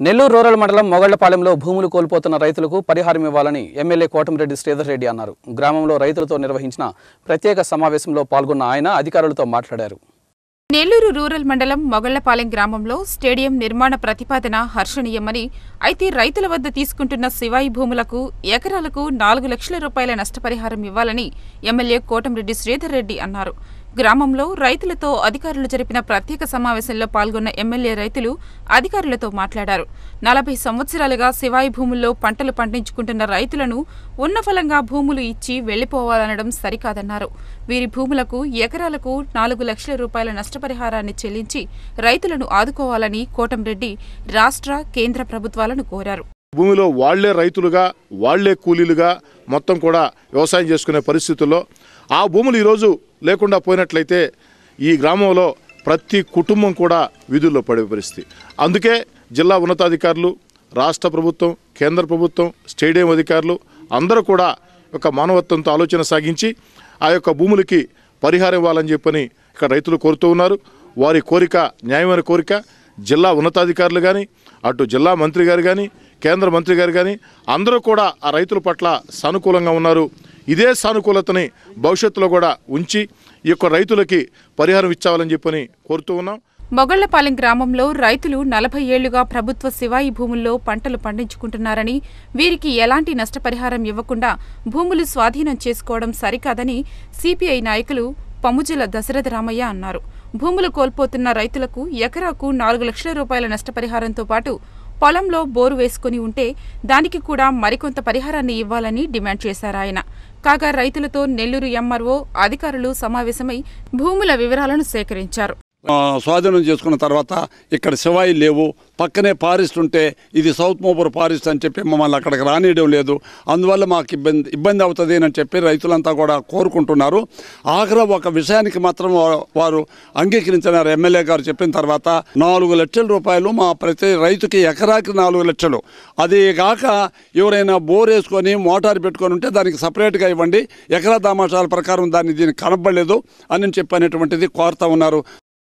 Nellore rural మండలం మొగళ్లపాలెంలో భూములు కోల్పోతున్న రైతులకు పరిహారం ఇవ్వాలని ఎమ్మెల్యే కోటమిరెడ్డి శ్రీధర్ రెడ్డి అన్నారు గ్రామంలో రైతులతో నిర్వహించిన ప్రత్యేక సమావేశంలో పాల్గొన్న ఆయన అధికారులతో మాట్లాడారు నెల్లూరు రూరల్ మండలం మొగళ్లపాలెం గ్రామంలో స్టేడియం నిర్మాణ ప్రతిపాదన హర్షణీయమని అయితే రైతుల వద్ద తీసుకుంటున్న శివాయి భూములకు ఎకరాలకు నాలుగు లక్షల రూపాయల నష్టపరిహారం ఇవ్వాలని ఎమ్మెల్యే కోటంరెడ్డి శ్రీధర్ రెడ్డి అన్నారు గ్రామంలో రైతులతో అధికారులు జరిపిన ప్రత్యేక సమావేశంలో పాల్గొన్న ఎమ్మెల్యే రైతులు అధికారులతో మాట్లాడారు నలభై సంవత్సరాలుగా శివాయి భూముల్లో పంటలు పండించుకుంటున్న రైతులను ఉన్నఫలంగా భూములు ఇచ్చి వెళ్లిపోవాలనడం సరికాదన్నారు వీరి భూములకు ఎకరాలకు నాలుగు లక్షల రూపాయల నష్టపరిహారాన్ని చెల్లించి రైతులను ఆదుకోవాలని కోటంరెడ్డి రాష్ట్ర కేంద్ర ప్రభుత్వాలను కోరారు భూమిలో వాళ్లే రైతులుగా వాళ్లే కూలీలుగా మొత్తం కూడా వ్యవసాయం చేసుకునే పరిస్థితుల్లో ఆ భూములు ఈరోజు లేకుండా పోయినట్లయితే ఈ గ్రామంలో ప్రతి కుటుంబం కూడా వీధుల్లో పడే పరిస్థితి అందుకే జిల్లా ఉన్నతాధికారులు రాష్ట్ర ప్రభుత్వం కేంద్ర ప్రభుత్వం స్టేడియం అధికారులు అందరూ కూడా ఒక మానవత్వంతో ఆలోచన సాగించి ఆ యొక్క భూములకి పరిహారం ఇవ్వాలని చెప్పని ఇక్కడ రైతులు కోరుతూ ఉన్నారు వారి కోరిక న్యాయమైన కోరిక జిల్లా ఉన్నతాధికారులు కానీ అటు జిల్లా మంత్రి గారు కానీ కేంద్ర మంత్రి గారు కానీ అందరూ కూడా ఆ రైతుల పట్ల సానుకూలంగా ఉన్నారు ఇదే సానుకూలతని భవిష్యత్తులో కూడా ఉంచి ఈ యొక్క రైతులకి పరిహారం ఇచ్చావాలని చెప్పని కోరుతూ ఉన్నాం మొగళ్లపాలెం గ్రామంలో రైతులు నలభై ఏళ్లుగా ప్రభుత్వ శివాయి భూముల్లో పంటలు పండించుకుంటున్నారని వీరికి ఎలాంటి నష్టపరిహారం ఇవ్వకుండా భూములు స్వాధీనం చేసుకోవడం సరికాదని సిపిఐ నాయకులు పముజుల దశరథ రామయ్య అన్నారు భూములు కోల్పోతున్న రైతులకు ఎకరాకు నాలుగు లక్షల రూపాయల నష్టపరిహారంతో పాటు పొలంలో బోరు వేసుకుని ఉంటే దానికి కూడా మరికొంత పరిహారాన్ని ఇవ్వాలని డిమాండ్ చేశారు ఆయన కాగా రైతులతో నెల్లూరు ఎంఆర్ఓ అధికారులు సమావేశమై భూముల వివరాలను సేకరించారు ఆ, స్వాధీనం చేసుకున్న తర్వాత ఇక్కడ శివాయి లేవు పక్కనే ఫారెస్ట్ ఉంటే ఇది సౌత్ మోపూర్ ఫారెస్ట్ అని చెప్పి మమ్మల్ని అక్కడికి రానియడం లేదు అందువల్ల మాకు ఇబ్బంది ఇబ్బంది అవుతుంది అని చెప్పి రైతులంతా కూడా కోరుకుంటున్నారు ఆఖరి ఒక విషయానికి మాత్రం వా- వారు అంగీకరించినారు ఎమ్మెల్యే గారు చెప్పిన తర్వాత నాలుగు లక్షల రూపాయలు మా ప్రతి రైతుకి ఎకరాకి నాలుగు లక్షలు అది కాక ఎవరైనా బోర్ వేసుకొని మోటార్ పెట్టుకొని ఉంటే దానికి సపరేట్గా ఇవ్వండి ఎకరా దామాషాల ప్రకారం దాన్ని దీనికి కనబడలేదు అని చెప్పనేటువంటిది కోరుతా ఉన్నారు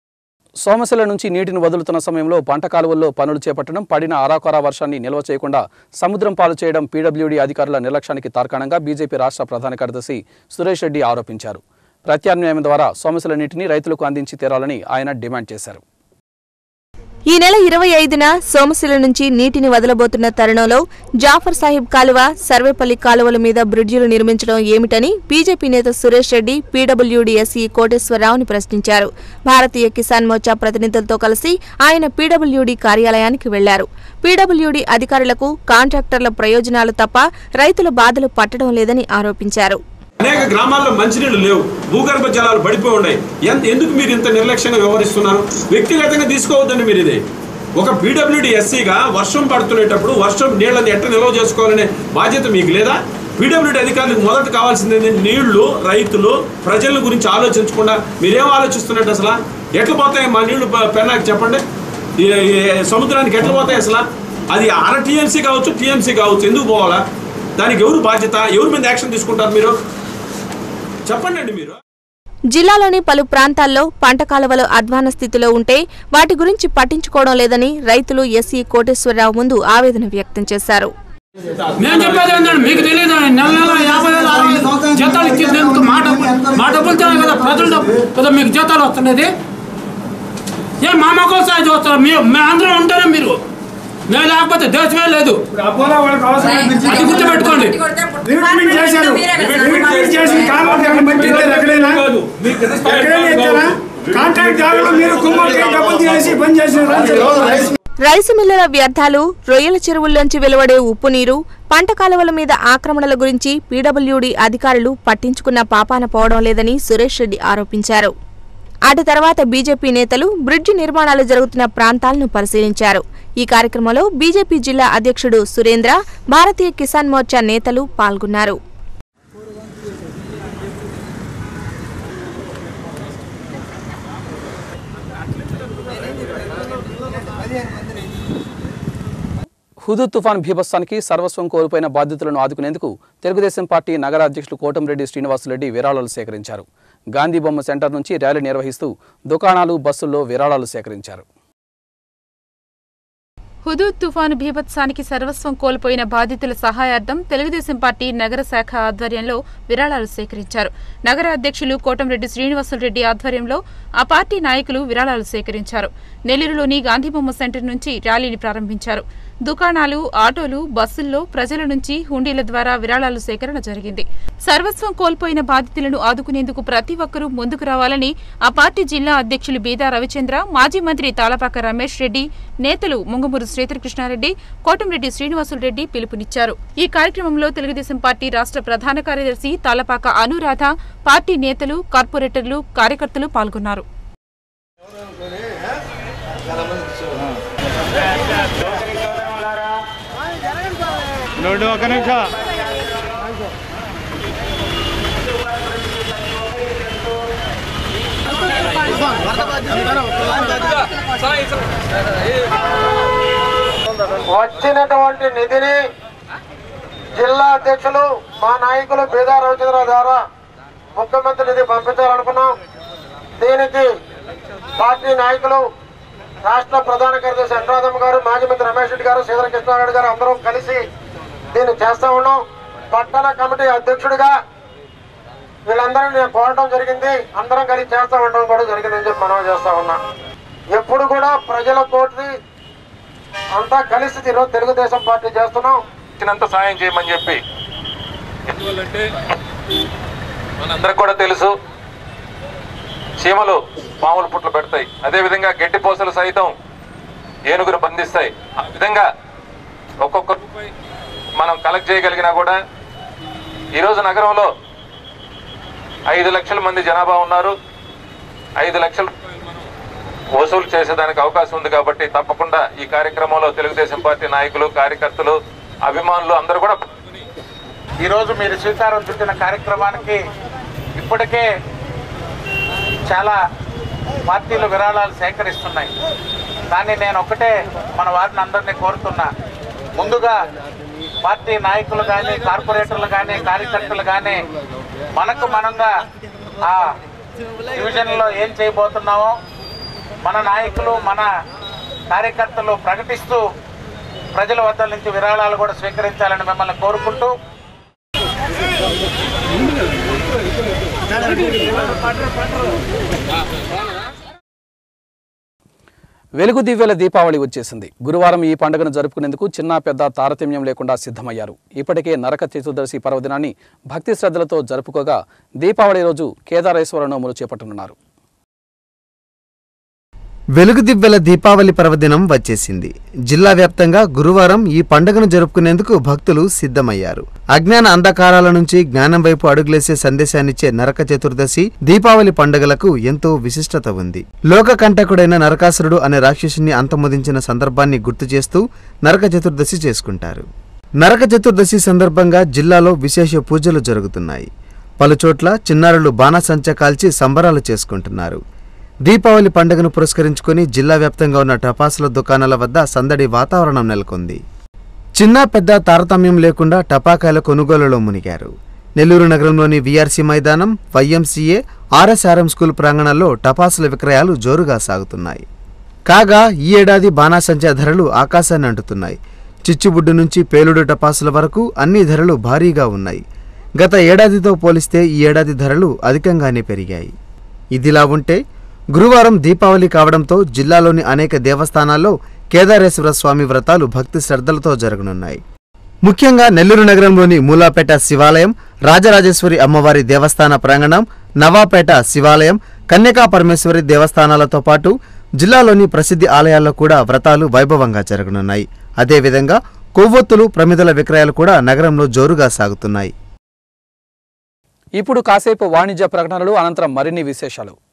సోమశిల నుంచి నీటిని వదులుతున్న సమయంలో పంట కాలువల్లో పనులు చేపట్టడం పడిన అరాకొరా వర్షాన్ని నిల్వ చేయకుండా సముద్రం పాలు చేయడం పీడబ్ల్యూడీ అధికారుల నిర్లక్ష్యానికి తార్కాణంగా బీజేపీ రాష్ట్ర ప్రధాన కార్యదర్శి సురేష్ రెడ్డి ఆరోపించారు ప్రత్యామ్నాయం ద్వారా సోమశిల నీటిని రైతులకు అందించి తీరాలని ఆయన డిమాండ్ చేశారు ఈ నెల ఇరవై ఐదున సోమశిల నుంచి నీటిని వదలబోతున్న తరుణంలో జాఫర్ సాహిబ్ కాలువ సర్వేపల్లి కాలువల మీద బ్రిడ్జిలు నిర్మించడం ఏమిటని బీజేపీ నేత సురేష్ రెడ్డి పీడబ్ల్యూడీ ఎస్ఈ కోటేశ్వరరావుని ప్రశ్నించారు భారతీయ కిసాన్ మోర్చా ప్రతినిధులతో కలిసి ఆయన పీడబ్ల్యూడీ కార్యాలయానికి వెళ్లారు పీడబ్ల్యూడీ అధికారులకు కాంట్రాక్టర్ల ప్రయోజనాలు తప్ప రైతుల బాధలు పట్టడం లేదని ఆరోపించారు అనేక గ్రామాల్లో మంచినీళ్ళు లేవు భూగర్భ జలాలు పడిపోయి ఉన్నాయి ఎంత ఎందుకు మీరు ఇంత నిర్లక్ష్యంగా వ్యవహరిస్తున్నారు వ్యక్తిగతంగా తీసుకోవద్దండి మీరు ఇది ఒక పీడబ్ల్యూడి ఎస్సీగా వర్షం పడుతునేటప్పుడు వర్షం నీళ్ళని ఎట్ట నిల్వ చేసుకోవాలనే బాధ్యత మీకు లేదా పీడబ్ల్యూడి అధికారులకు మొదట కావాల్సింది ఏంటి? నీళ్లు రైతులు ప్రజల గురించి ఆలోచించకుండా మీరేం ఆలోచిస్తున్నట్టు అసలు ఎట్లా పోతాయి మా నీళ్లు ప- పెన్నాకి చెప్పండి ఈ- ఈ సముద్రానికి ఎట్లా పోతాయి అసలు అది అర టీఎంసీ కావచ్చు టీఎంసీ కావచ్చు ఎందుకు పోవాలా దానికి ఎవరు బాధ్యత ఎవరి మీద యాక్షన్ తీసుకుంటారు మీరు చెప్పండి అండి మీరు జిల్లాలోని పలు ప్రాంతాల్లో పంట కాలువలు అధ్వాన స్థితిలో ఉంటే వాటి గురించి పట్టించుకోవడం లేదని రైతులు ఎస్ఈ కోటేశ్వరరావు ముందు ఆవేదన వ్యక్తం చేశారు మేము చెప్పేది ఏంటంటే మీకు తెలియదు నెల నెల యాభై వేలు అరవై వేలు జీతాలు ఇచ్చేందుకు మా డబ్బు మా డబ్బులతోనే కదా ప్రజల డబ్బు కదా మీకు జీతాలు వస్తున్నది ఏం మా మొక్కలు సాయం చూస్తారు మేము మేము అందరం ఉంటేనే మీరు మేము లేకపోతే దేశమే లేదు అది గుర్తుపెట్టుకోండి రిక్రూట్మెంట్ చేశారు రిక్రూట్మెంట్ చేసిన కాంట్రాక్ట్ ఎవరిని పెట్టించారు ఎక్కడైనా ఎక్కడైనా ఇచ్చారా కాంట్రాక్ట్ జాగాలో మీరు కుమ్మకి డబ్బులు తీసి పని చేసిన రైసు మిల్లుల వ్యర్థాలు రొయ్యల చెరువుల్లోంచి వెలువడే ఉప్పు నీరు పంట కాలువల మీద ఆక్రమణల గురించి పీడబ్ల్యూడీ అధికారులు పట్టించుకున్న పాపాన పోవడం లేదని సురేష్ రెడ్డి ఆరోపించారు అటు తర్వాత బీజేపీ నేతలు బ్రిడ్జి నిర్మాణాలు జరుగుతున్న ప్రాంతాలను పరిశీలించారు ఈ కార్యక్రమంలో బీజేపీ జిల్లా అధ్యక్షుడు సురేంద్ర భారతీయ కిసాన్ మోర్చా నేతలు పాల్గొన్నారు హుదూ తుఫాన్ భీభత్సానికి సర్వస్వం కోల్పోయిన బాధితులను ఆదుకునేందుకు తెలుగుదేశం పార్టీ నగర అధ్యక్షులు కోటంరెడ్డి శ్రీనివాసులరెడ్డి విరాళాలు సేకరించారు గాంధీ బొమ్మ సెంటర్ నుంచి ర్యాలీ నిర్వహిస్తూ దుకాణాలు బస్సుల్లో విరాళాలు సేకరించారు హుదూద్ తుఫాను బీభత్సానికి సర్వస్వం కోల్పోయిన బాధితుల సహాయార్థం తెలుగుదేశం పార్టీ నగర శాఖ ఆధ్వర్యంలో విరాళాలు సేకరించారు నగర అధ్యక్షులు కోటంరెడ్డి శ్రీనివాసులరెడ్డి ఆధ్వర్యంలో ఆ పార్టీ నాయకులు విరాళాలు సేకరించారు నెల్లూరులోని గాంధీబొమ్మ సెంటర్ నుంచి ర్యాలీని ప్రారంభించారు దుకాణాలు ఆటోలు బస్సుల్లో ప్రజల నుంచి హుండీల ద్వారా విరాళాలు సేకరణ జరిగింది సర్వస్వం కోల్పోయిన బాధితులను ఆదుకునేందుకు ప్రతి ఒక్కరూ ముందుకు రావాలని ఆ పార్టీ జిల్లా అధ్యక్షులు బీదా రవిచంద్ర మాజీ మంత్రి తాళపాక రమేష్ రెడ్డి నేతలు ముంగమూరు శ్రీధరకృష్ణారెడ్డి కోటంరెడ్డి శ్రీనివాసులరెడ్డి పిలుపునిచ్చారు ఈ కార్యక్రమంలో తెలుగుదేశం పార్టీ రాష్ట్ర ప్రధాన కార్యదర్శి తాళపాక అనురాధ పార్టీ నేతలు కార్పొరేటర్లు కార్యకర్తలు పాల్గొన్నారు వచ్చినటువంటి నిధిని జిల్లా అధ్యక్షులు మా నాయకులు బీదా రవిచంద్ర ద్వారా ముఖ్యమంత్రి నిధి పంపించాలనుకున్నాం దీనికి పార్టీ నాయకులు రాష్ట్ర ప్రధాన కార్యదర్శి అనురాధమ్మ గారు మాజీ మంత్రి రమేష్ రెడ్డి గారు శ్రీధర కృష్ణారెడ్డి గారు అందరం కలిసి దీన్ని చేస్తా ఉన్నాం పట్టణ కమిటీ అధ్యక్షుడిగా వీళ్ళందరినీ నేను కోరడం జరిగింది అందరం కలిసి చేస్తా ఉండడం కూడా జరిగిందని చెప్పి మనం చేస్తా ఉన్నా ఎప్పుడు కూడా ప్రజల తోటి అంతా కలిసి ఈరోజు తెలుగుదేశం పార్టీ చేస్తున్నాం ఇచ్చినంత సాయం చేయమని చెప్పి ఎందువల్లంటే మనందరికి కూడా తెలుసు చీమలు పాములు పుట్లు పెడతాయి అదేవిధంగా గడ్డి పోసలు సైతం ఏనుగును బంధిస్తాయి ఆ విధంగా ఒక్కొక్క రూపాయి మనం కలెక్ట్ చేయగలిగినా కూడా ఈరోజు నగరంలో ఐదు లక్షల మంది జనాభా ఉన్నారు ఐదు లక్షల రూపాయలు మనం వసూలు చేసేదానికి అవకాశం ఉంది కాబట్టి తప్పకుండా ఈ కార్యక్రమంలో తెలుగుదేశం పార్టీ నాయకులు కార్యకర్తలు అభిమానులు అందరూ కూడా పాల్గొని ఈరోజు మీరు శ్రీకారం చుట్టిన కార్యక్రమానికి ఇప్పటికే చాలా పార్టీలు విరాళాలు సేకరిస్తున్నాయి కానీ నేను ఒకటే మన వారిని అందరినీ కోరుతున్నా ముందుగా పార్టీ నాయకులు కానీ కార్పొరేటర్లు కానీ కార్యకర్తలు కానీ మనకు మనంగా ఆ డివిజన్లో ఏం చేయబోతున్నామో మన నాయకులు మన కార్యకర్తలు ప్రకటిస్తూ ప్రజల వద్ద నుంచి విరాళాలు కూడా స్వీకరించాలని మిమ్మల్ని కోరుకుంటూ వెలుగు దివ్యల దీపావళి వచ్చేసింది గురువారం ఈ పండుగను జరుపుకునేందుకు చిన్న పెద్ద తారతమ్యం లేకుండా సిద్ధమయ్యారు ఇప్పటికే నరక చతుర్దశి పర్వదినాన్ని భక్తి శ్రద్ధలతో జరుపుకోగా దీపావళి రోజు కేదారేశ్వర నోములు చేపట్టనున్నారు వెలుగు దివ్వెల దీపావళి పర్వదినం వచ్చేసింది జిల్లా వ్యాప్తంగా గురువారం ఈ పండుగను జరుపుకునేందుకు భక్తులు సిద్ధమయ్యారు అజ్ఞాన అంధకారాల నుంచి జ్ఞానం వైపు అడుగులేసే సందేశాన్నిచ్చే నరక చతుర్దశి దీపావళి పండుగలకు ఎంతో విశిష్టత ఉంది లోక కంటకుడైన నరకాసురుడు అనే రాక్షసుని అంతమొదించిన సందర్భాన్ని గుర్తు చేస్తూ నరక చతుర్దశి చేసుకుంటారు నరక చతుర్దశి సందర్భంగా జిల్లాలో విశేష పూజలు జరుగుతున్నాయి పలుచోట్ల చిన్నారులు బాణసంచ కాల్చి సంబరాలు చేసుకుంటున్నారు దీపావళి పండుగను పురస్కరించుకుని జిల్లా వ్యాప్తంగా ఉన్న టపాసుల దుకాణాల వద్ద సందడి వాతావరణం నెలకొంది చిన్న పెద్ద తారతమ్యం లేకుండా టపాకాయల కొనుగోలులో మునిగారు నెల్లూరు నగరంలోని వీఆర్సీ మైదానం వైఎంసీఏ ఆర్ఎస్ఆర్ఎం స్కూల్ ప్రాంగణంలో టపాసుల విక్రయాలు జోరుగా సాగుతున్నాయి కాగా ఈ ఏడాది బాణాసంచా ధరలు ఆకాశాన్ని అంటుతున్నాయి చిచ్చుబుడ్డు నుంచి పేలుడు టపాసుల వరకు అన్ని ధరలు భారీగా ఉన్నాయి గత ఏడాదితో పోలిస్తే ఈ ఏడాది ధరలు అధికంగానే పెరిగాయి ఇదిలా ఉంటే గురువారం దీపావళి కావడంతో జిల్లాలోని అనేక దేవస్థానాల్లో కేదారేశ్వర స్వామి వ్రతాలు భక్తి శ్రద్ధలతో జరగనున్నాయి ముఖ్యంగా నెల్లూరు నగరంలోని మూలాపేట శివాలయం రాజరాజేశ్వరి అమ్మవారి దేవస్థాన ప్రాంగణం నవాపేట శివాలయం కన్యకా పరమేశ్వరి దేవస్థానాలతో పాటు జిల్లాలోని ప్రసిద్ధి ఆలయాల్లో కూడా వ్రతాలు వైభవంగా జరగనున్నాయి అదేవిధంగా కొవ్వొత్తులు ప్రమిదల విక్రయాలు కూడా నగరంలో జోరుగా సాగుతున్నాయి ఇప్పుడు కాసేపు వాణిజ్య ప్రకటనలు అనంతరం మరిన్ని విశేషాలు